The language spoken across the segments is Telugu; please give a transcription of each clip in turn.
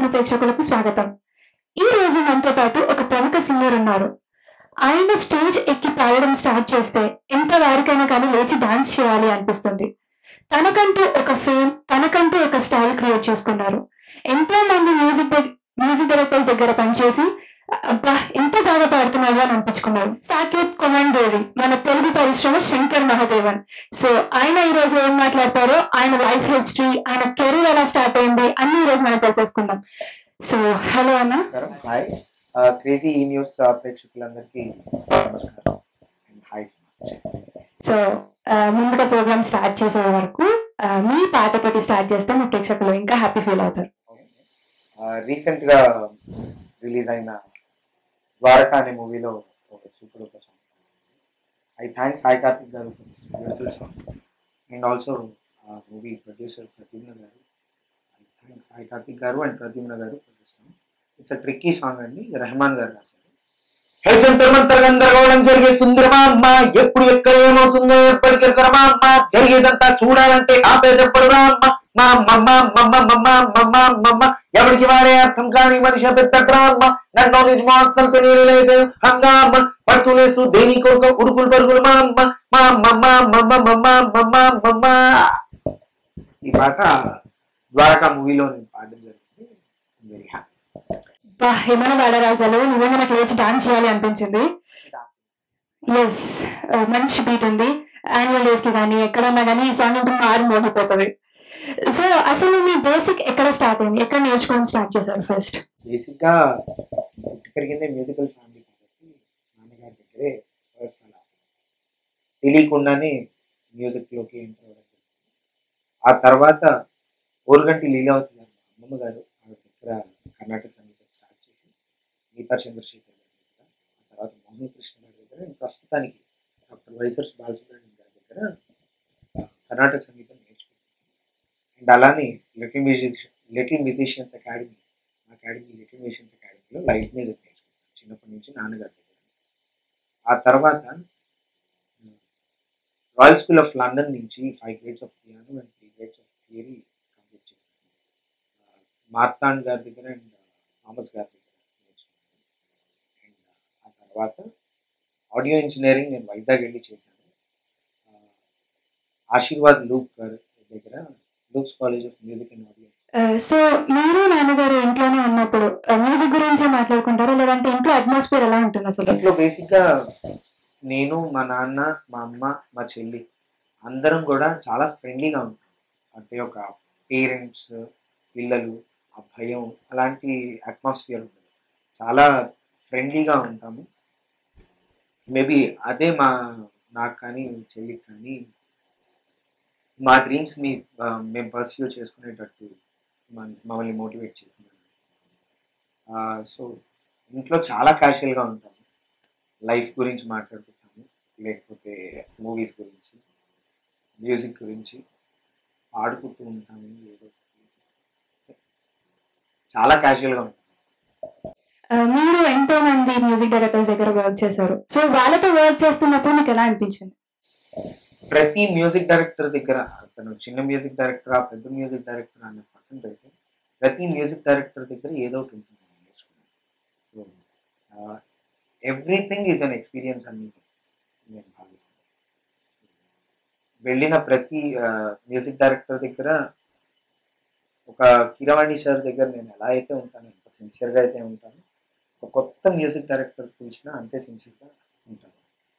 తెలుగు ప్రేక్షకులకు స్వాగతం ఈ రోజు మనతో పాటు ఒక ప్రముఖ సింగర్ ఉన్నారు ఆయన స్టేజ్ ఎక్కి పాడడం స్టార్ట్ చేస్తే ఎంత వారికైనా కానీ లేచి డాన్స్ చేయాలి అనిపిస్తుంది తనకంటూ ఒక ఫేమ్ తనకంటూ ఒక స్టైల్ క్రియేట్ చేసుకున్నారు ఎంతో మంది మ్యూజిక్ మ్యూజిక్ డైరెక్టర్స్ దగ్గర పనిచేసి అబ్బా ఎంత బాగా పాడుతున్నాడు అని అనిపించుకున్నారు సాకేత్ కొమండేవి మన తెలుగు పరిశ్రమ శంకర్ మహాదేవన్ సో ఆయన ఈ రోజు ఏం మాట్లాడతారో ఆయన లైఫ్ హిస్టరీ ఆయన కెరీర్ ఎలా స్టార్ట్ అయింది అన్ని ఈ రోజు మనం తెలిసేసుకుందాం సో హలో అన్న నమస్కారం హాయ్ క్రేజీ ఈ న్యూస్ ప్రేక్షకులందరికీ నమస్కారం అండ్ హాయ్ సో ఆ, ముందుగా ప్రోగ్రామ్ స్టార్ట్ చేసే వరకు ఆ, మీ పాటతోటి స్టార్ట్ చేస్తే మా ప్రేక్షకులు ఇంకా హ్యాపీ ఫీల్ అవుతారు రీసెంట్ గా రిలీజ్ అయిన ద్వారకా అనే మూవీలో ఒక సూపర్ ఒక song I thank Sai Karthik గారు beautiful song and also movie producer Pradyumna గారు ఐ థ్యాంక్ సాయి కార్తిక్ గారు అండ్ ప్రద్యుమ్న గారు producer it's a tricky song అండి రెహమాన్ గారు రాశారు హే జంతర్ మంతర్ గందరగోళం జరిగే సుందరమా అమ్మ ఎప్పుడు ఎక్కడ ఏమవుతుందో ఎప్పటికి ఎక్కడమా అమ్మ జరిగేదంతా చూడాలంటే ఆపేదెప్పుడురా అమ్మ మా మమ్మ మమ్మ మమ్మ మమ్మ మమ్మ ఎవరికి వాడే అర్థం కాని మనిషి పెద్ద అమ్మ నన్ను నిజమో అస్సలు తెలియలేదు హంగామ పడుతూ లేస్తూ దేని కొడుకు ఉరుకులు పరుగులు మా అమ్మ మా మమ్మ మమ్మ మమ్మ మమ్మ మమ్మ ఈ పాట ద్వారకా మూవీలో నేను పాడడం జరిగింది వెరీ హ్యాపీ బా ఏమైనా వాడరాజాలు నిజంగా నాకు లేచి డాన్స్ చేయాలి అనిపించింది ఎస్ మంచి బీట్ ఉంది యాన్యువల్ డేస్ కి కానీ ఎక్కడన్నా కానీ ఈ సాంగ్ ఇంకా మారి మోగిపోతుంది సో అసలు మీ బేసిక్ ఎక్కడ స్టార్ట్ అయింది ఎక్కడ నేర్చుకోవడం స్టార్ట్ చేశారు ఫస్ట్ బేసిక్ గా పుట్టి పెరిగిందే మ్యూజికల్ ఫ్యామిలీ కాబట్టి నాన్నగారి దగ్గరే ఫస్ట్ అలా తెలియకుండానే మ్యూజిక్ లోకి ఎంటర్ అవ్వడం జరిగింది. ఆ తర్వాత ఓరుగంటి లీలావతి గారు మా అమ్మమ్మ గారు ఆవిడ దగ్గర కర్ణాటక సంగీతం స్టార్ట్ చేసి గీతా చంద్రశేఖర్ గారి దగ్గర ఆ తర్వాత మోహన్ కృష్ణ గారి దగ్గర and ప్రస్తుతానికి డాక్టర్ వైసర్స్ బాలసుబ్రహ్మణ్యం గారి దగ్గర ఆ, కర్ణాటక సంగీతం నేర్చుకున్నాను అండ్ అలానే little musician little musicians academy academy little musicians అకాడమీలో లైట్ మ్యూజిక్ నేర్చుకున్నాను చిన్నప్పటి నుంచి నాన్నగారి దగ్గర ఆ తర్వాత రాయల్ స్కూల్ ఆఫ్ లండన్ నుంచి five grades of piano and three grades of theory complete చేశాను మార్తాండ్ గారి దగ్గర అండ్ థామస్ గారి దగ్గర నేర్చుకున్నాను అండ్ ఆ తర్వాత ఆడియో ఇంజనీరింగ్ నేను వైజాగ్ వెళ్ళి చేశాను ఆ, ఆశీర్వాద్ లూక్ గారి దగ్గర Luke's college of music and audio so మీరు నాన్నగారు ఇంట్లోనే ఉన్నప్పుడు మ్యూజిక్ గురించి మాట్లాడుకుంటారా లేదంటే ఇంట్లో అట్మాస్ఫియర్ ఎలా ఉంటుంది అసలు ఇంట్లో బేసిక్ గా నేను మా నాన్న మా అమ్మ మా చెల్లి అందరం కూడా చాలా ఫ్రెండ్లీగా ఉంటాం అంటే ఒక పేరెంట్స్ పిల్లలు ఆ భయం అలాంటి అట్మాస్ఫియర్ ఉంటుంది చాలా ఫ్రెండ్లీగా ఉంటాము మేబీ అదే మా నాకు కానీ చెల్లికి కానీ మా డ్రీమ్స్ని మేము పర్స్యూ చేసుకునేటట్టు మన- మమ్మల్ని మోటివేట్ చేసింది సో ఇంట్లో చాలా క్యాషువల్గా ఉంటాము లైఫ్ గురించి మాట్లాడుకుంటాము లేకపోతే మూవీస్ గురించి మ్యూజిక్ గురించి ఆడుకుంటూ ఉంటాము ఏదో ఒకటి. చాలా క్యాజువల్గా ఉంటాం ఆ, మీరు ఎంతో మంది మ్యూజిక్ డైరెక్టర్స్ దగ్గర వర్క్ చేశారు సో వాళ్ళతో వర్క్ చేస్తున్నప్పుడు మీకు ఎలా అనిపించింది ప్రతి మ్యూజిక్ డైరెక్టర్ దగ్గర అతను చిన్న మ్యూజిక్ డైరెక్టర్ ఆ పెద్ద మ్యూజిక్ డైరెక్టర్ అనే పక్కన పెడితే ప్రతి మ్యూజిక్ డైరెక్టర్ దగ్గర ఏదో ఒకటి ఉంటుంది మనం నేర్చుకునేది. So everything is an experience అని నేను భావిస్తాను వెళ్ళిన ప్రతి మ్యూజిక్ డైరెక్టర్ దగ్గర ఒక కిరవాణి సార్ దగ్గర నేను ఎలా అయితే ఉంటాను ఎంత సిన్సియర్గా అయితే ఉంటాను ఒక కొత్త మ్యూజిక్ డైరెక్టర్ పిలిచినా అంతే సిన్సియర్గా ఉంటాను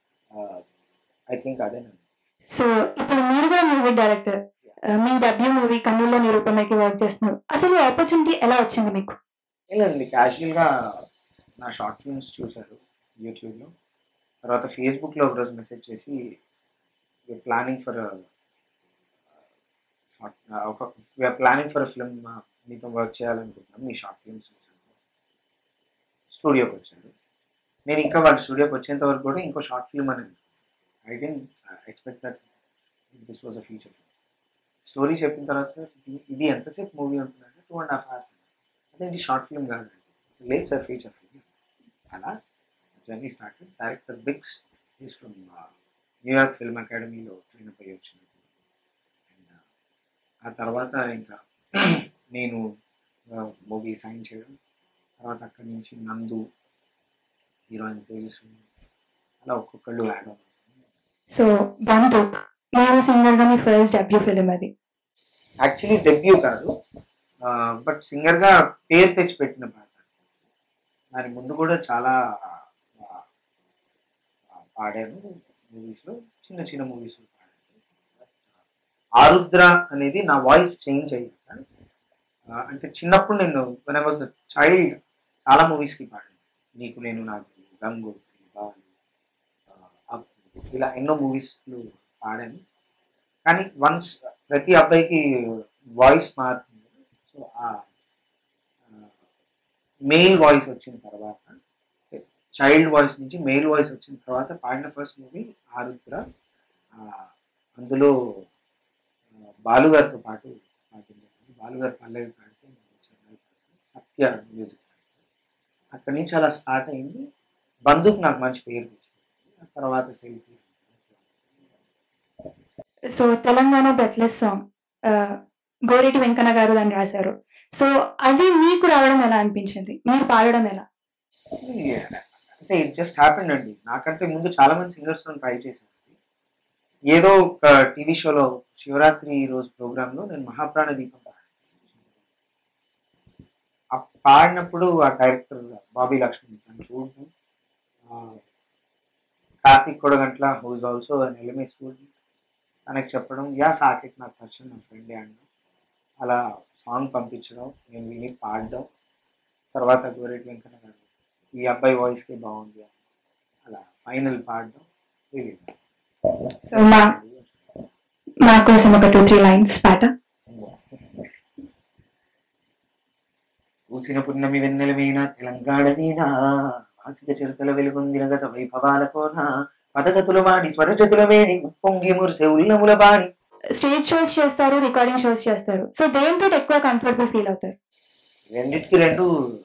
ఐ థింక్ అదేనండి సో ఇప్పుడు మీరు కూడా మ్యూజిక్ డైరెక్టర్ మీ డబ్ల్యూ మూవీ కన్నుల్లో నిరూపణకి వర్క్ చేస్తున్నారు అసలు ఆపర్చునిటీ ఎలా వచ్చింది మీకు లేదండి క్యాజువల్గా నా షార్ట్ ఫిల్మ్స్ చూశారు యూట్యూబ్లో తర్వాత ఫేస్బుక్లో ఒకరోజు మెసేజ్ చేసి ప్లానింగ్ ఫర్ షార్ట్ ఒక వీఆర్ ప్లానింగ్ ఫర్ ఫిల్మ్ మీతో వర్క్ చేయాలనుకుంటున్నాం మీ షార్ట్ ఫిల్మ్స్ చూసాను స్టూడియోకి వచ్చారు నేను ఇంకా వాళ్ళ స్టూడియోకి వచ్చేంత వరకు కూడా ఇంకో షార్ట్ ఫిల్మ్ అని I didn't expect that this was a feature story చెప్పిన తర్వాత ఇది- ఇది ఎంతసేపు మూవీ ఉంటుందంటే టూ అండ్ హాఫ్ అవర్స్ అదే ఇది షార్ట్ ఫిల్మ్ కాదండి లేదు సార్ ఫీచర్ ఫిల్మ్ అలా journey start director Biggs is from New York film అకాడమీలో ట్రైన్ అప్ అయ్యి వచ్చినప్పుడు అండ్ ఆ తర్వాత ఇంకా నేను మూవీ సైన్ చేయడం తర్వాత అక్కడి నుంచి నందు హీరోయిన్ తేజస్వి అలా ఒక్కొక్కళ్ళు యాడ్ అవ్వాలి సో బంధుక్ మీరు సింగర్ గా మీ ఫస్ట్ డెబ్యూ ఫిలిం అది యాక్చువల్లీ డెబ్యూ కాదు బట్ సింగర్గా పేరు తెచ్చి పెట్టిన పాట దాని ముందు కూడా చాలా ఆ, ఆ, పాడాను మూవీస్లో చిన్న చిన్న మూవీస్లో పాడాను ఆరుద్ర అనేది నా వాయిస్ చేంజ్ అయ్యాక ఆ, అంటే చిన్నప్పుడు నేను వెన్ ఐ వాజ్ చైల్డ్ చాలా మూవీస్కి పాడాను నీకు నేను నాకు గంగు బాలు ఆ, అప్పు, ఇలా ఎన్నో మూవీస్లో పాడాను కానీ వన్స్ ప్రతి అబ్బాయికి వాయిస్ మారుతుంది సో ఆ మెయిల్ వాయిస్ వచ్చిన తర్వాత చైల్డ్ వాయిస్ నుంచి మెయిల్ వాయిస్ వచ్చిన తర్వాత పాడిన ఫస్ట్ మూవీ ఆరుద్ర ఆ, అందులో ఆ, బాలుగారితో పాటు పాడింది బాలుగారు పల్లవి పాడితే నేను చెన్నై పాడాను. సత్య మ్యూజిక్ అక్కడి నుంచి అలా స్టార్ట్ అయింది బంధుకు నాకు మంచి పేరు వచ్చింది ఆ తర్వాత selfie so Telangana breathless song Goreti Venkanna గారు దాన్ని రాశారు సో అది మీకు రావడం ఎలా అనిపించింది మీరు పాడడం ఎలా అంటే ఇట్ జస్ట్ హ్యాపెండ్ అండి నాకంటే ముందు చాలా మంది సింగర్స్ ట్రై చేశాను ఏదో ఒక టీవీ షోలో శివరాత్రి రోజు ప్రోగ్రామ్ లో నేను మహాప్రాణ దీపం పాడాను ఆ పాడినప్పుడు ఆ డైరెక్టర్ బాబీ లక్ష్మణ్ తను చూడడం ఆ, Karthik Kodagantla whose also an LMA student తనకి చెప్పడం యా సాకేట్ నాకు పరిచయం నా ఫ్రెండే అనడం అలా సాంగ్ పంపించడం నేను విని పాడడం తర్వాత గోరెడ్డి వెంకన్న గారు ఈ అబ్బాయి వాయిస్కి బాగుంది అని. అలా ఫైనల్ పాడడం ఇది సో మా మా కోసం ఒక టూ త్రీ లైన్స్ పాట పూసిన పున్నమి వెన్నెల మీన తెలంగాణ మీన వాసిక చిరుతల వెలుగొందిన గత వైభవాల కోన పదగతులు వాడి స్వరజతుల వేడి ఉప్పొంగి మురిసే ఉల్లముల బాణి స్టేజ్ షోస్ చేస్తారు రికార్డింగ్ షోస్ చేస్తారు సో దేంతో ఎక్కువ కంఫర్టబుల్ ఫీల్ అవుతారు రెండిటికి రెండు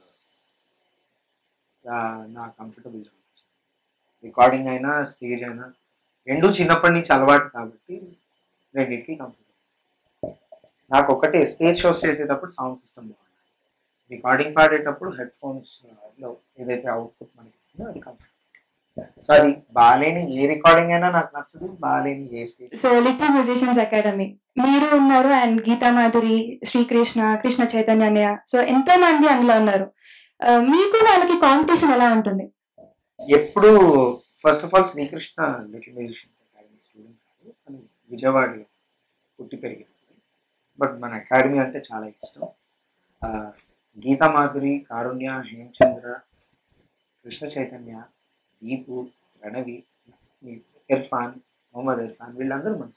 ఆ, నా కంఫర్టబుల్ జోన్ రికార్డింగ్ అయినా స్టేజ్ అయినా రెండు చిన్నప్పటి నుంచి అలవాటు కాబట్టి రెండింటికి కంఫర్టబుల్ నాకు ఒకటే స్టేజ్ షోస్ చేసేటప్పుడు సౌండ్ సిస్టమ్ బాగుంది రికార్డింగ్ పాడేటప్పుడు హెడ్ ఫోన్స్ లో ఏదైతే అవుట్పుట్ మనకి ఇస్తుందో అది కంఫర్టబుల్ సో అది బాగాలేని ఏ రికార్డింగ్ అయినా నాకు నచ్చదు బాగాలేని ఏ stage so little musicians academy మీరు ఉన్నారు అండ్ గీతా మాధురి శ్రీకృష్ణ కృష్ణ చైతన్య అన్నయ్య సో ఎంతో మంది అందులో ఉన్నారు ఆ, మీకు వాళ్ళకి కాంపిటీషన్ ఎలా ఉంటుంది ఎప్పుడు first of all Sreekrishna little musicians academy student కాదు తను విజయవాడలో పుట్టి పెరిగింది బట్ మన అకాడమీ అంటే చాలా ఇష్టం ఆ, గీతా మాధురి కారుణ్య హేమచంద్ర కృష్ణ చైతన్య దీపు ప్రణవి ఈ ఇర్ఫాన్ మొహమ్మద్ ఇర్ఫాన్ వీళ్ళందరూ మంచి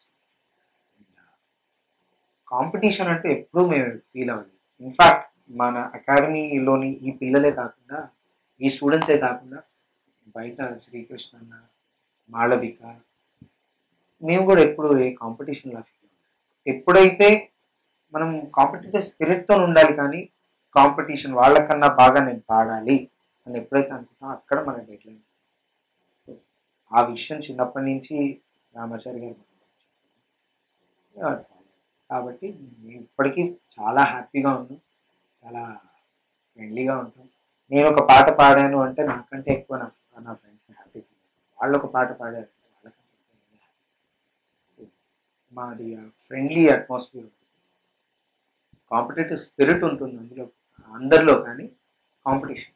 కాంపిటీషన్ అంటే ఎప్పుడూ మేము ఫీల్ అవ్వలేదు ఇన్ఫాక్ట్ మన అకాడమీలోని ఈ పిల్లలే కాకుండా ఈ స్టూడెంట్సే కాకుండా బయట శ్రీకృష్ణ అన్న మాళవిక మేము కూడా ఎప్పుడు ఏ కాంపిటీషన్ లా ఫీల్ అవ్వలేదు. ఎప్పుడైతే మనం కాంపిటేటివ్ స్పిరిట్తో ఉండాలి కానీ కాంపిటీషన్ వాళ్ళకన్నా బాగా నేను పాడాలి అని ఎప్పుడైతే అనుకుంటాం అక్కడ మన డెడ్ లైన్ సో ఆ విషయం చిన్నప్పటి నుంచి రామాచారి గారు మనకు చెప్పారు. కాబట్టి మేము ఇప్పటికీ చాలా హ్యాపీగా ఉన్నాం చాలా ఫ్రెండ్లీగా ఉంటాం నేను ఒక పాట పాడాను అంటే నాకంటే ఎక్కువ నా నా ఫ్రెండ్స్ హ్యాపీ వాళ్ళు ఒక పాట పాడారు అంటే వాళ్ళకంటే ఎక్కువ నేను happy. మాది ఫ్రెండ్లీ అట్మాస్ఫియర్ కాంపిటేటివ్ స్పిరిట్ ఉంటుంది అందులో అందరిలో కానీ కాంపిటీషన్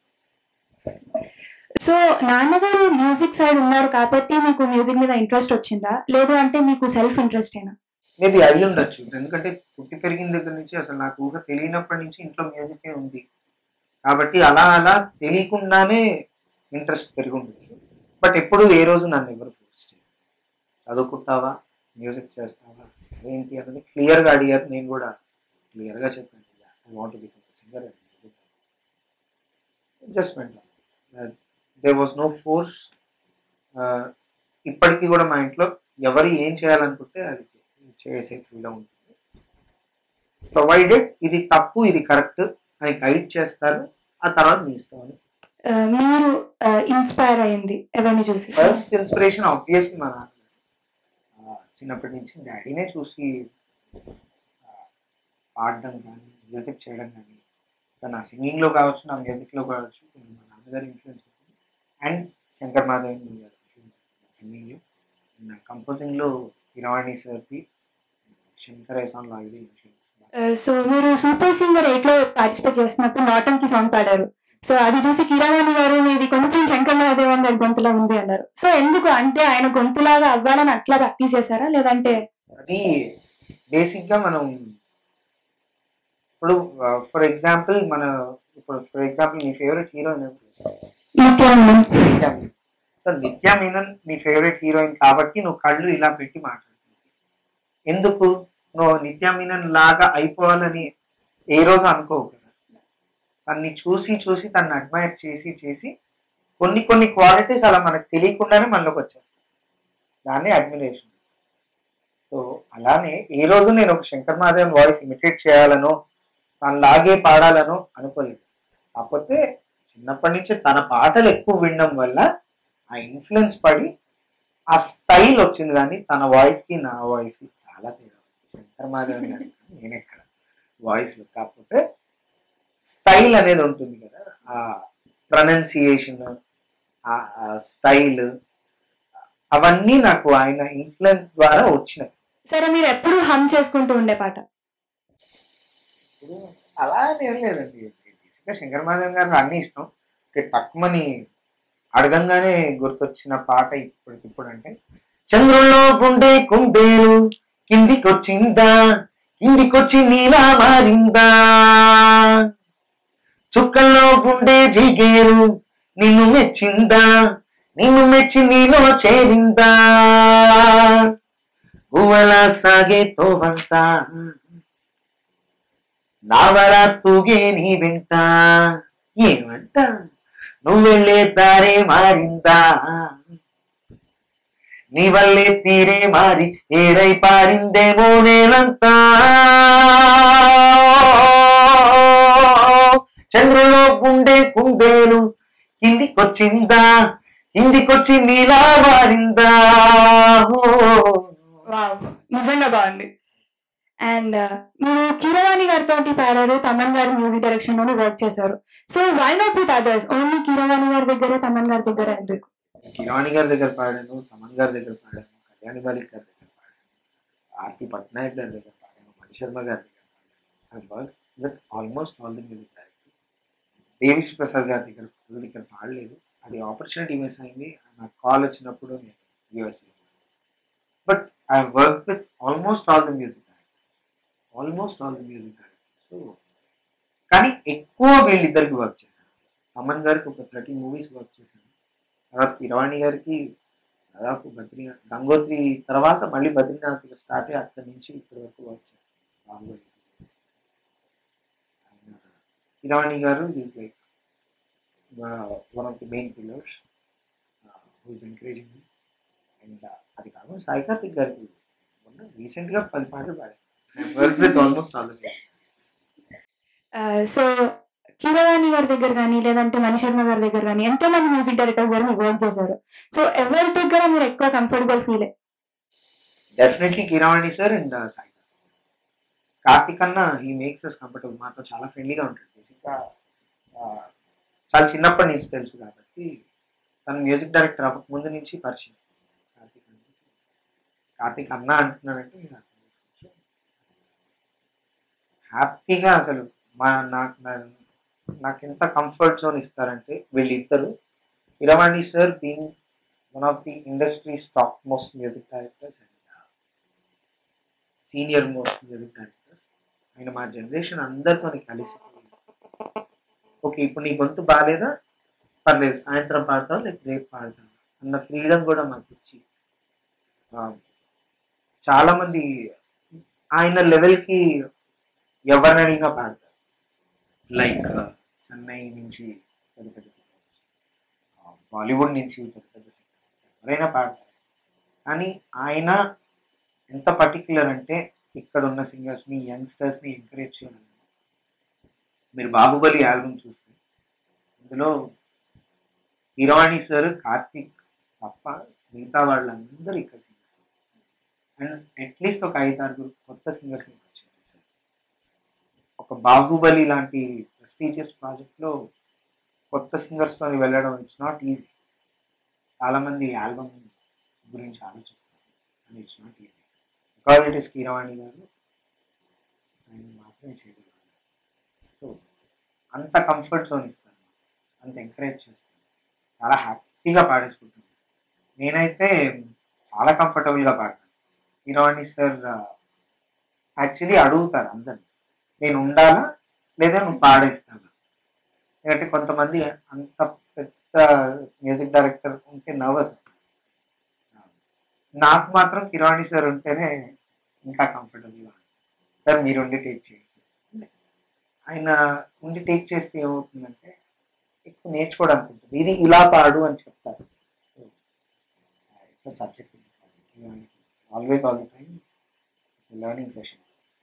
సో నాన్నగారు మ్యూజిక్ సైడ్ ఉన్నారు కాబట్టి మీకు మ్యూజిక్ మీద ఇంట్రెస్ట్ వచ్చిందా లేదు అంటే మీకు సెల్ఫ్ ఇంట్రెస్ట్ ఏనా మేబీ అయి ఉండొచ్చు ఎందుకంటే పుట్టి పెరిగిన దగ్గర నుంచి అసలు నాకు ఊహ తెలియనప్పటి నుంచి ఇంట్లో మ్యూజికే ఉంది కాబట్టి అలా అలా తెలియకుండానే ఇంట్రెస్ట్ పెరిగి ఉండొచ్చు బట్ ఎప్పుడు ఏ రోజు నన్ను ఎవరు ఫోర్స్ చేయరు చదువుకుంటావా మ్యూజిక్ చేస్తావా ఏంటి అన్నది క్లియర్గా అడిగారు నేను కూడా క్లియర్గా చెప్పాను I want become singer just meant they was no force ఇప్పటికీ కూడా మా ఇంట్లో ఎవరు ఏం చేయాలనుకుంటే అది చేసే ఫ్రీడమ్ ఉంటుంది ప్రొవైడెడ్ ఇది తప్పు ఇది కరెక్ట్ అని గైడ్ చేస్తారు ఆ తర్వాత మీ ఇష్టం అని ఆ, మీరు ఇన్స్పైర్ అయ్యింది ఎవరిని చూసి ఫస్ట్ ఇన్స్పిరేషన్ ఆబ్వియస్లీ మా నాన్న ఆ, చిన్నప్పటి నుంచి డాడీనే చూసి ఆ, పాడడం కానీ మ్యూజిక్ చేయడం కానీ నా సింగింగ్లో కావచ్చు నా మ్యూజిక్లో కావచ్చు కొంచెం మా నాన్నగారి ఇన్ఫ్లుయెన్స్ ఉంటుంది అండ్ శంకర్ మాధవ్ గారి ఇన్ఫ్లుయెన్స్ సింగింగ్లో నా కంపోజింగ్లో కిరవాణి సార్ది శంకర్ సాంగ్ లాగే ఇన్ఫ్లుయెన్స్ సో మీరు సూపర్ సింగర్ ఎయిట్ లో పార్టిసిపేట్ చేస్తున్నప్పుడు నాటన్ కి సాంగ్ పాడారు సో అది చూసి కిరావాణి గారు మీది కొంచెం శంకర్ మహాదేవన్ గారి గొంతులా ఉంది అన్నారు సో ఎందుకు అంటే ఆయన గొంతులాగా అవ్వాలని అట్లా ప్రాక్టీస్ చేశారా లేదంటే అది బేసిక్గా మనం ఇప్పుడు ఫర్ ఎగ్జాంపుల్ మన ఇప్పుడు ఫర్ ఎగ్జాంపుల్ నీ ఫేవరెట్ హీరోయిన్ నిత్యానందం నిత్యా సో నిత్యా మీనన్ నీ ఫేవరెట్ హీరోయిన్ కాబట్టి నువ్వు కళ్ళు ఇలా పెట్టి మాట్లాడుతున్నావు ఎందుకు నువ్వు నిత్యా మీనన్ లాగా అయిపోవాలని ఏ రోజు అనుకోవు కదా తన్ని చూసి చూసి తన్ని అడ్మైర్ చేసి చేసి కొన్ని కొన్ని క్వాలిటీస్ అలా మనకు తెలియకుండానే మనలోకి వచ్చేస్తాయి దాన్ని అడ్మిరేషన్ సో అలానే ఏ రోజు నేను ఒక శంకర్ మాధవన్ వాయిస్ ఇమిటేట్ చేయాలనో తనలాగే పాడాలనో అనుకోలేదు కాకపోతే చిన్నప్పటి నుంచి తన పాటలు ఎక్కువ వినడం వల్ల ఆ ఇన్ఫ్లుయెన్స్ పడి ఆ స్టైల్ వచ్చింది కానీ తన వాయిస్ కి నా వాయిస్ కి చాలా తేడా ఉంది. శంకర్ మాధవన్ గారి నేను ఎక్కడ వాయిస్ కాకపోతే స్టైల్ అనేది ఉంటుంది కదా ఆ ప్రొనౌన్సియేషన్ ఆ స్టైల్ అవన్నీ నాకు ఆయన ఇన్ఫ్లుయెన్స్ ద్వారా వచ్చినాయి సరే మీరు ఎప్పుడు హమ్ చేసుకుంటూ ఉండే పాట ఇప్పుడు అలా అని ఏం లేదండి బేసిక్గా శంకర్ మాధవన్ గారు అన్ని ఇష్టం అంటే తక్కువని అడగంగానే గుర్తొచ్చిన పాట ఇప్పటికిప్పుడు అంటే చంద్రుల్లో గుండె కుందేలు కిందికొచ్చిందా కిందికొచ్చి నీలా మారిందా చుక్కల్లో గుండె జిగేరు నిన్ను మెచ్చిందా నిన్ను మెచ్చి నీలో చేరిందా గువల సాగే తోవంతా నావల తూగే నీ వెంట ఏమంట నువ్వు వెళ్ళే దారే మారిందా నీ వల్లే తీరే మారి ఏరై పారిందేమో నేలంతా చంద్రులో గుండె కుందేలు కిందికొచ్చిందా కిందికొచ్చి నీలా మారిందా వావ్ నిజంగా బాగుంది అండ్ మీరు కీరవాణి గారితో పాడారు తమన్ గారి మ్యూజిక్ డైరెక్షన్ లోనే వర్క్ చేశారు so why not with others only Keeravani గారి దగ్గర తమన్ గారి దగ్గర ఎందుకు కిరాణి గారి దగ్గర పాడాను తమన్ గారి దగ్గర పాడాను కళ్యాణి మాలిక్ గారి దగ్గర పాడాను ఆర్పి పట్నాయక్ గారి దగ్గర పాడాను మణి శర్మ గారి దగ్గర పాడాను work with almost all the music director Devi Prasad గారి దగ్గర వాళ్ళ దగ్గర పాడలేదు అది ఆపర్చునిటీ మిస్ అయింది నాకు కాల్ వచ్చినప్పుడు నేను USA but I work with almost all the music director almost all the music director so కానీ ఎక్కువ వీళ్ళిద్దరికి వర్క్ చేశాను తమన్ గారికి ఒక థర్టీ మూవీస్ వర్క్ చేశాను తర్వాత ఇరవాణి గారికి దాదాపు బద్రీనాథ్ గంగోత్రి తర్వాత మళ్ళీ బద్రీనాథ్ స్టార్ట్ అయ్యి అక్కడి నుంచి ఇప్పటి వరకు వర్క్ చేస్తాను బాగుంది ఇరవాణి గారు is like one of the main pillars who's encouraging and అది కాకుండా సాయి కార్తిక్ గారికి మొన్న రీసెంట్గా పది పాటలు పాడారు work with almost all the so Keeravani గారి దగ్గర కానీ లేదంటే మణి శర్మ గారి దగ్గర కానీ ఎంతో మంది మ్యూజిక్ డైరెక్టర్స్ దగ్గర మీరు వర్క్ చేశారు సో ఎవరి దగ్గర మీరు ఎక్కువ comfortable feel definitely Keeravani sir and Sai Karthik అన్న హీ మేక్స్ అస్ కంఫర్టబుల్ మాతో చాలా ఫ్రెండ్లీగా ఉంటాడు బేసిక్గా చాలా చిన్నప్పటి నుంచి తెలుసు కాబట్టి తను మ్యూజిక్ డైరెక్టర్ అవ్వక ముందు నుంచి పరిచయం కార్తిక్ అన్న కార్తిక్ అన్న అంటున్నాడంటే నేను అర్థం చేసుకోవచ్చు హ్యాపీగా అసలు మా నాకు నా- నాకు ఎంత కంఫర్ట్ జోన్ ఇస్తారంటే వీళ్ళిద్దరు Keeravani sir being one of the industry's top most music directors and senior most music directors ఆయన మా జనరేషన్ అందరితో కలిసి ఓకే ఇప్పుడు నీ గొంతు బాగాలేదా పర్లేదు సాయంత్రం పాడతావు లేక రేపు పాడతావు అన్న ఫ్రీడమ్ కూడా మాకు ఇచ్చి ఆ, చాలా మంది ఆయన లెవెల్కి ఎవరిని అడిగినా పాడతారు లైక్ చెన్నై నుంచి పెద్ద పెద్ద సింగర్స్ బాలీవుడ్ నుంచి పెద్ద పెద్ద సింగర్స్ ఎవరైనా పాడతారు కానీ ఆయన ఎంత పర్టికులర్ అంటే ఇక్కడ ఉన్న సింగర్స్ని యంగ్స్టర్స్ని ఎంకరేజ్ చేయాలి మీరు బాహుబలి ఆల్బమ్ చూస్తే ఇందులో హీరోవాణి సార్ కార్తిక్ తప్ప మిగతా వాళ్ళందరూ ఇక్కడ సింగర్స్ అండ్ అట్లీస్ట్ ఒక ఐదు ఆరుగురు కొత్త సింగర్స్ వచ్చారు సార్ ఒక బాహుబలి లాంటి ప్రెస్టీజియస్ ప్రాజెక్ట్లో కొత్త సింగర్స్తో వెళ్ళడం ఇట్స్ నాట్ ఈజీ చాలామంది ఆల్బమ్ గురించి ఆలోచిస్తారు and it's not easy because it is Keeravani గారు ఆయన మాత్రమే చేయగలరు సో అంత కంఫర్ట్ జోన్ ఇస్తాను అంత ఎంకరేజ్ చేస్తాను చాలా హ్యాపీగా పాడేసుకుంటాను నేనైతే చాలా కంఫర్టబుల్గా పాడతాను కీరవాణి సార్ యాక్చువల్లీ అడుగుతారు అందరిని నేను ఉండాలా లేదా నువ్వు పాడేస్తాను ఎందుకంటే కొంతమంది అంత పెద్ద మ్యూజిక్ డైరెక్టర్ ఉంటే నర్వస్ నాకు మాత్రం కిరాణి సార్ ఉంటేనే ఇంకా కంఫర్టబుల్గా సార్ మీరు ఉండి టేక్ చేయండి సార్ ఆయన ఉండి టేక్ చేస్తే ఏమవుతుందంటే ఎక్కువ నేర్చుకోవడానికి ఉంటుంది ఇది ఇలా పాడు అని చెప్తారు it's subject always all the time it's learning session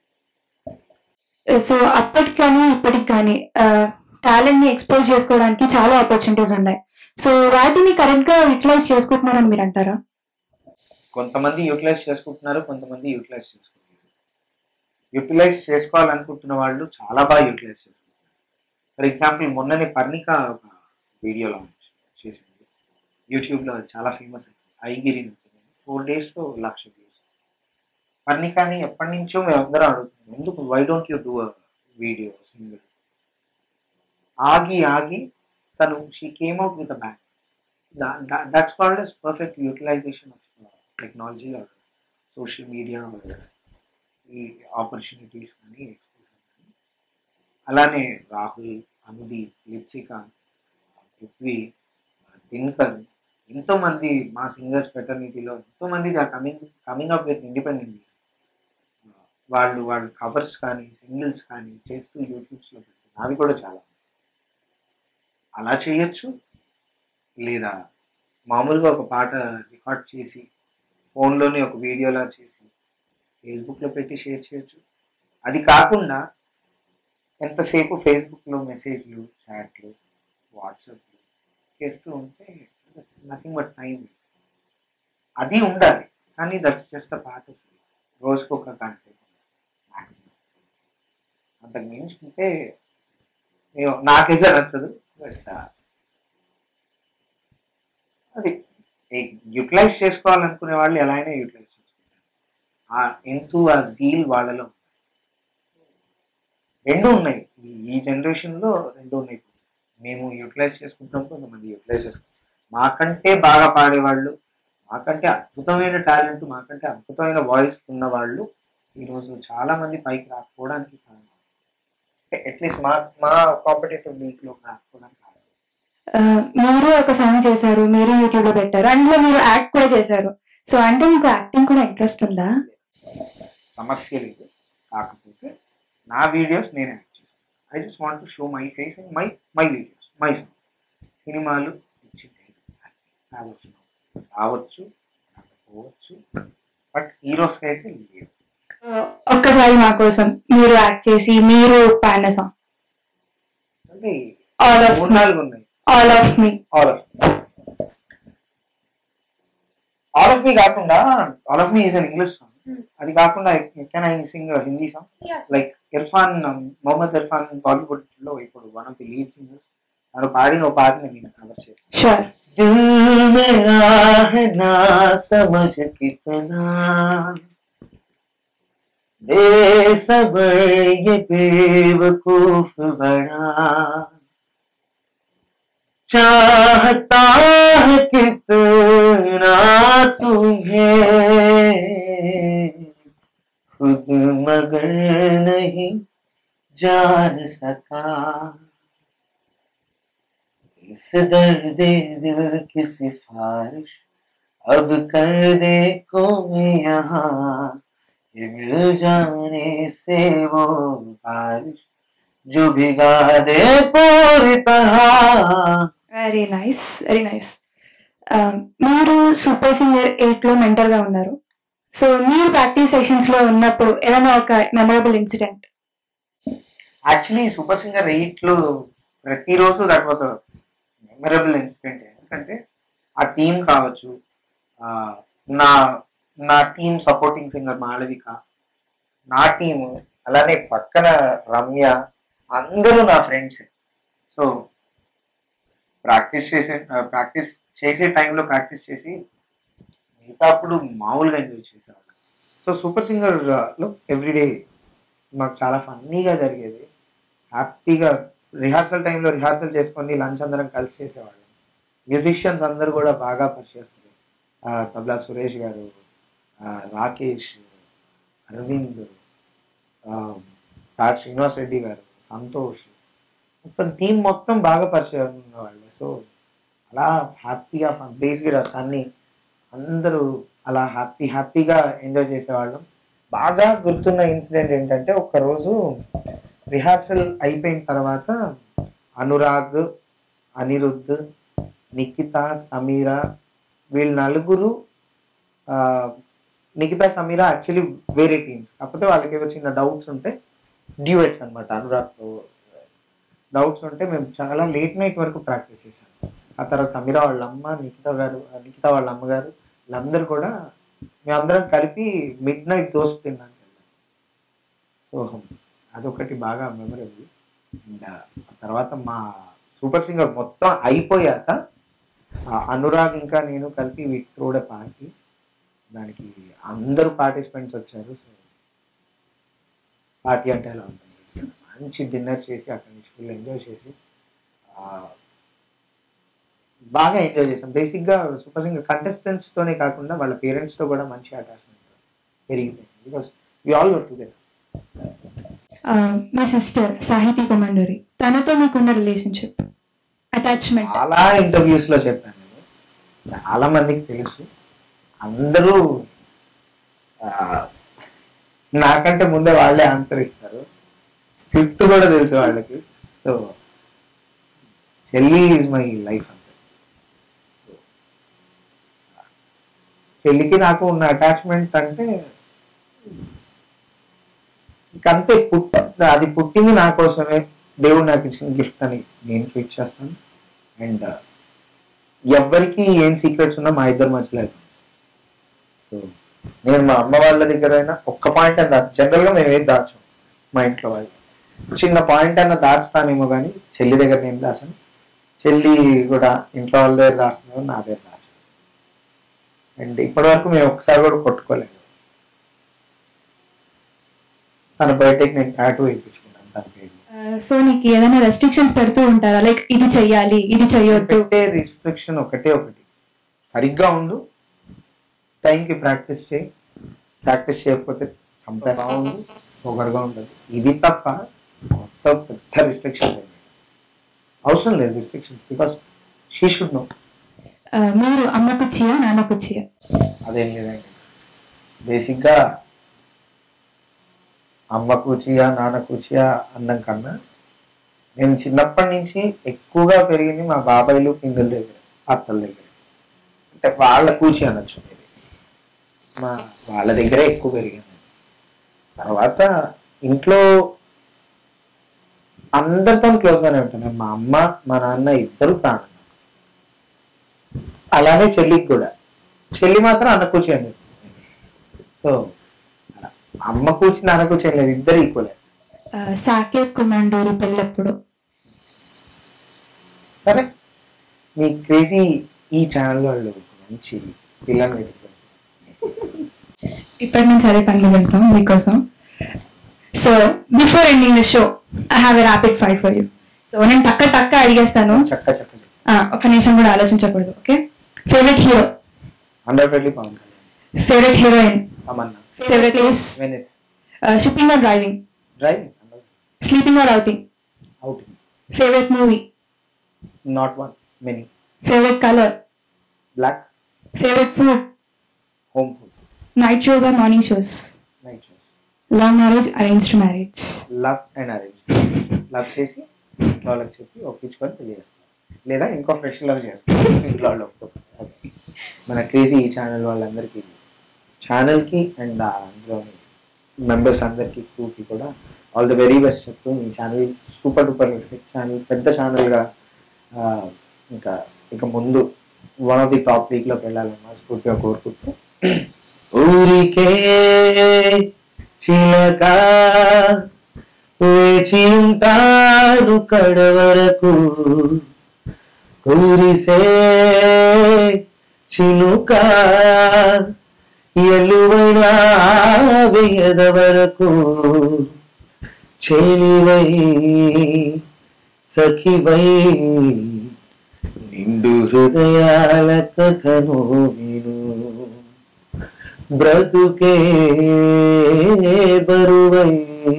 so అప్పటికి కానీ ఇప్పటికి కానీ టాలెంట్ ని ఎక్స్పోజ్ చేసుకోవడానికి చాలా ఆపర్చునిటీస్ ఉన్నాయి సో వాటిని కరెక్ట్ గా యూటిలైజ్ చేసుకుంటున్నారని మీరు అంటారా కొంతమంది యూటిలైజ్ చేసుకుంటున్నారు కొంతమంది యూటిలైజ్ చేసుకుంటున్నారు యూటిలైజ్ చేసుకోవాలనుకుంటున్న వాళ్ళు చాలా బాగా యూటిలైజ్ చేసుకుంటున్నారు ఫర్ ఎగ్జాంపుల్ మొన్ననే పర్ణిక ఒక వీడియో లాంచ్ చేసింది యూట్యూబ్లో అది చాలా ఫేమస్ అయింది ఐగిరి ఫోర్ డేస్లో లక్ష వ్యూస్ పర్ణికాని ఎప్పటి నుంచో మేము అందరం అడుగుతున్నాం ఎందుకు why don't you do a video single ఆగి ఆగి తను she came out with a bank that's called as perfect utilization of technology or social media ఈ ఆపర్చునిటీస్ కానీ అలానే రాహుల్ అనుదీప్ లిప్సిక పృథ్వీ దినకర్ ఎంతో మంది మా సింగర్స్ ఫెటర్నిటీలో ఎంతో మంది coming coming up with independent వాళ్ళు వాళ్ళు కవర్స్ కానీ సింగిల్స్ కానీ చేస్తూ యూట్యూబ్స్లో పెట్టారు నాది కూడా చాలా అలా చేయొచ్చు లేదా మామూలుగా ఒక పాట రికార్డ్ చేసి ఫోన్లోనే ఒక వీడియోలా చేసి ఫేస్బుక్లో పెట్టి షేర్ చేయొచ్చు అది కాకుండా ఎంతసేపు ఫేస్బుక్లో మెసేజ్లు చాట్లు వాట్సాప్లు చేస్తూ ఉంటే నథింగ్ బట్ టైం అది ఉండాలి కానీ that's just a part of రోజుకు ఒక గంట సేపు మ్యాక్సిమం అంతకు మించుకుంటే నేను నాకైతే నచ్చదు బట్ అది యూటిలైజ్ చేసుకోవాలనుకునే వాళ్ళు ఎలా అయినా యూటిలైజ్ చేసుకుంటారు ఆ ఎంతు ఆ జీల్ వాళ్ళలో ఉంది. రెండు ఉన్నాయి ఈ- ఈ జనరేషన్లో రెండు ఉన్నాయి మేము యూటిలైజ్ చేసుకుంటాం కొంతమంది యూటిలైజ్ చేసుకుంటాం మాకంటే బాగా పాడేవాళ్ళు మాకంటే అద్భుతమైన టాలెంట్ మాకంటే అద్భుతమైన వాయిస్ ఉన్న వాళ్ళు ఈరోజు చాలా మంది పైకి రాకపోవడానికి కారణం అట్లీస్ట్ మా మా కాంపిటేటివ్ లీగ్లో రాకపోవడానికి కారణం ఆ, మీరు ఒక సాంగ్ చేశారు మీరు యూట్యూబ్ లో పెట్టారు అందులో మీరు యాక్ట్ కూడా చేశారు సో అంటే మీకు యాక్టింగ్ కూడా ఇంట్రెస్ట్ ఉందా సమస్య లేదు కాకపోతే నా వీడియోస్ నేను యాక్ట్ చేస్తాను I just want to show my face and my my videos my song సినిమాలు పిచ్చి లేదు. రావచ్చు రావచ్చు రాకపోవచ్చు బట్ హీరోస్కి అయితే లేదు ఆ, ఒక్కసారి మా కోసం మీరు యాక్ట్ చేసి మీరు పాడిన సాంగ్ అంటే ఆల్ ఆఫ్ మూడు నాలుగు ఉన్నాయి all of me all of all of me కాకుండా all of me is an English song అది కాకుండా can I sing Hindi song like Irfan Mohammed Irfan Bollywood లో ఇప్పుడు one of the lead singers తను పాడిన ఒక పాటని నేను కవర్ చేస్తాను షూర్ दिल मेरा है ना समझ कितना बेसबर ये बेवकूफ बड़ा चाहता है कितना तुम्हें खुद मगर नहीं जान सका इस दर्द दिल की सिफारिश अब कर दे कोई यहाँ ये मिल जाने से वो बारिश जो भिगा दे पूरी तरह వెరీ నైస్ వెరీ నైస్ మీరు సూపర్ సింగర్ ఎయిట్ లో మెంటర్ గా ఉన్నారు సో మీరు ప్రాక్టీస్ సెషన్స్ లో ఉన్నప్పుడు ఏదైనా ఒక memorable incident actually super singer eight లో ప్రతిరోజు దట్ వాస్ మెమరబుల్ ఇన్సిడెంట్ ఎందుకంటే ఆ టీం కావచ్చు ఆ, నా నా టీం సపోర్టింగ్ సింగర్ మాళవిక నా టీము అలానే పక్కన రమ్య అందరూ నా ఫ్రెండ్స్ సో ప్రాక్టీస్ చేసే ప్రాక్టీస్ చేసే టైంలో ప్రాక్టీస్ చేసి మిగతా అప్పుడు మామూలుగా ఎంజాయ్ చేసేవాళ్ళం సో సూపర్ సింగర్ లో ఎవ్రీడే మాకు చాలా ఫన్నీగా జరిగేది హ్యాపీగా రిహార్సల్ టైంలో రిహార్సల్ చేసుకొని లంచ్ అందరం కలిసి చేసేవాళ్ళం మ్యూజిషియన్స్ అందరూ కూడా బాగా పరిచయస్తారు ఆ, తబలా సురేష్ గారు ఆ, రాకేష్ అరవింద్ ఆ, తాట్ శ్రీనివాస్ రెడ్డి గారు సంతోష్ మొత్తం టీం మొత్తం బాగా పరిచయం ఉన్నవాళ్ళు సో అలా హ్యాపీగా బేస్ గిటర్స్ అన్ని అందరూ అలా హ్యాపీ హ్యాపీగా ఎంజాయ్ చేసేవాళ్ళం బాగా గుర్తున్న ఇన్సిడెంట్ ఏంటంటే ఒక్కరోజు రిహార్సల్ అయిపోయిన తర్వాత అనురాగ్ అనిరుద్ధ్ నిఖిత సమీర వీళ్ళు నలుగురు ఆ, నిఖిత సమీర యాక్చువల్లీ వేరే టీమ్స్ కాకపోతే వాళ్ళకి ఏవో చిన్న డౌట్స్ ఉంటే డ్యూయట్స్ అనమాట అనురాగ్తో డౌట్స్ ఉంటే మేము చాలా లేట్ నైట్ వరకు ప్రాక్టీస్ చేశాం ఆ తర్వాత సమీర వాళ్ళ అమ్మ నిఖిత గారు నిఖిత వాళ్ళ అమ్మగారు వీళ్ళందరూ కూడా మేమందరం కలిపి మిడ్ నైట్ దోశ తిన్నాను సో అదొకటి బాగా మెమరబుల్ అండ్ ఆ తర్వాత మా సూపర్ సింగర్ మొత్తం అయిపోయాక ఆ అనురాగ్ ఇంకా నేను కలిపి విత్రోడ పార్టీ దానికి అందరూ పార్టిసిపెంట్స్ వచ్చారు సో పార్టీ అంటే అలా ఉంటుంది మంచి డిన్నర్ చేసి అక్కడి నుంచి ఫుల్ ఎంజాయ్ చేసి ఆ, బాగా ఎంజాయ్ చేసాం బేసిక్గా సూపర్ సింగర్ కంటెస్టెంట్స్ తోనే కాకుండా వాళ్ళ పేరెంట్స్ తో కూడా మంచి అటాచ్మెంట్ పెరిగిపోయింది because we all work together మా సిస్టర్ సాహితీ కొమండూరి తనతో మీకున్న రిలేషన్షిప్ అటాచ్మెంట్ చాలా ఇంటర్వ్యూస్ లో చెప్పాను నేను చాలా మందికి తెలుసు అందరూ ఆ, నాకంటే ముందే వాళ్ళే ఆన్సర్ ఇస్తారు స్క్రిప్ట్ కూడా తెలుసు వాళ్ళకి సో చెల్లి ఈజ్ మై లైఫ్ అంతే సో చెల్లికి నాకు ఉన్న అటాచ్మెంట్ అంటే ఇంకంతే పుట్ట అది పుట్టింది నా కోసమే దేవుడు నాకు ఇచ్చిన గిఫ్ట్ అని నేను ట్రీట్ చేస్తాను అండ్ ఎవ్వరికి ఏం సీక్రెట్స్ ఉన్నా మా ఇద్దరు మధ్యలో అయిపోయింది. సో నేను మా అమ్మ వాళ్ళ దగ్గర అయినా ఒక్క పాయింట్ అని దాచు జనరల్గా మేము ఏది దాచాం మా ఇంట్లో వాళ్ళు చిన్న పాయింట్ అన్న దాచుతానేమో కానీ చెల్లి దగ్గర నేను దాచాను చెల్లి కూడా ఇంట్లో వాళ్ళ దగ్గర దాచుతున్నాను నా దగ్గర దాచాను అండ్ ఇప్పటి వరకు మేము ఒక్కసారి కూడా కొట్టుకోలేదు తన బర్త్డేకి నేను టాటూ వేయించుకుంటాను తన పేరు సో నీకు ఏదైనా రెస్ట్రిక్షన్స్ పెడుతూ ఉంటారా లైక్ ఇది చెయ్యాలి ఇది చెయ్యొద్దు ఒకటే రిస్ట్రిక్షన్ ఒకటే ఒకటి సరిగ్గా ఉండు టైంకి ప్రాక్టీస్ చేయి ప్రాక్టీస్ చేయకపోతే చంపేలా ఉండు పొగరుగా ఉంటుంది ఇది తప్ప మొత్తం పెద్ద రిస్ట్రిక్షన్స్ అవసరం లేదు restrictions because she should know ఆ, మీరు అమ్మకు చియా నాన్నకు చియా అదేం లేదండి బేసిక్గా అమ్మ కూచియా నాన్న కూచియా అన్నం కన్నా నేను చిన్నప్పటి నుంచి ఎక్కువగా పెరిగింది మా బాబాయ్లు పిందుల దగ్గర అత్తల దగ్గర అంటే వాళ్ళ కూచి అనొచ్చు మీరు మా వాళ్ళ దగ్గరే ఎక్కువ పెరిగాను తర్వాత ఇంట్లో అందరితో క్లోజ్గానే ఉంటాను మా అమ్మ మా నాన్న ఇద్దరు ప్రాణం అలానే చెల్లికి కూడా చెల్లి మాత్రం అన్న కూర్చి అని సో అలా. అమ్మ కూర్చి నాన్న కూర్చి ఏం లేదు ఇద్దరు ఈక్వలే ఆ, సాకేత్ కుమాండూరి పెళ్ళప్పుడు సరే మీ క్రేజీ ఈ ఛానల్ వాళ్ళు మంచి పిల్లల్ని వెతుకుతారు. ఇప్పటి నుంచి అదే పని వింటాం మీకోసం so before ending the show I have a rapid fire for you so నేను టక్క టక్క అడిగేస్తాను చక్క చక్క ఆ, ఒక్క నిమిషం కూడా ఆలోచించకూడదు ఓకే ఫేవరెట్ హీరో హండ్రెడ్ పెళ్లి Pawan Kalyan favourite heroine Tamannaah favourite place Venice shipping or driving driving sleeping or outing outing favourite movie not one many favourite colour black favourite food home food night shows or morning shows night shows love marriage arranged marriage love and arrange love చేసి ఇంట్లో వాళ్ళకి చెప్పి ఒప్పించుకొని పెళ్లి చేస్తాం లేదా ఇంకో ఫ్రెష్ లవ్ చేస్తాం ఇంట్లో వాళ్ళు ఒప్పుకోరు. Okay. మన క్రేజీ ఈ ఛానల్ వాళ్ళందరికీ ఛానల్కి అండ్ అందులో మెంబర్స్ అందరికీ క్రూకి కూడా ఆల్ ది వెరీ బెస్ట్ చెప్తూ మీ ఛానల్ సూపర్ డూపర్ ఛానల్ పెద్ద ఛానల్గా ఇంకా ఇక ముందు వన్ ఆఫ్ ది టాప్ వీక్లోకి వెళ్ళాలని మనస్ఫూర్తిగా కోరుకుంటూ ఊరికే చిలక వేచి ఉంటారు కడవరకు కురిసే చినుక ఎలువైన వేయద వరకు చెలివై సఖివై నిండు హృదయాల కథను విను బ్రతుకే బరువై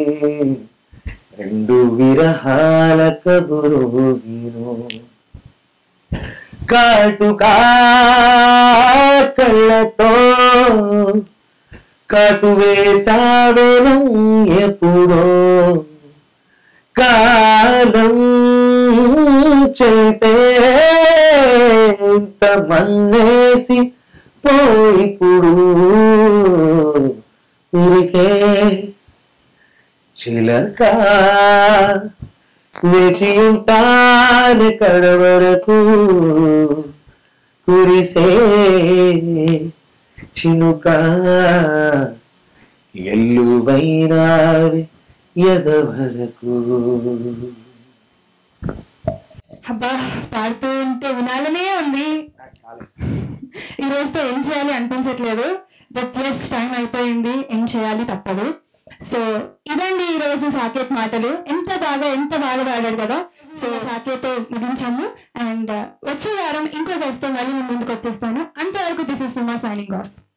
రెండు విరహాల కబురు విను కాటుకా కళ్ళతో కాటు వేసాడనం ఎప్పుడో కాలం చేతే ఇంత మన్నేసి పోయిప్పుడు ఉరికే చిలక వేచి ఉంటాను కడవరకు కురిసే చినుక ఎల్లువైన ఎదవరకు అబ్బా పాడుతూ ఉంటే వినాలనే ఉంది నాకు చాలా ఇష్టం ఈ రోజుతో ఏం చేయాలి అనిపించట్లేదు బట్ ఎస్ టైం అయిపోయింది ఏం చేయాలి తప్పదు సో ఇదండి ఈ రోజు సాకేత్ మాటలు ఎంత బాగా ఎంత బాగా పాడాడు కదా సో సాకేత్ ముగించాము అండ్ వచ్చే వారం ఇంకో వస్తే మళ్ళీ నేను ముందుకు వచ్చేస్తాను అంతవరకు this is Suma signing of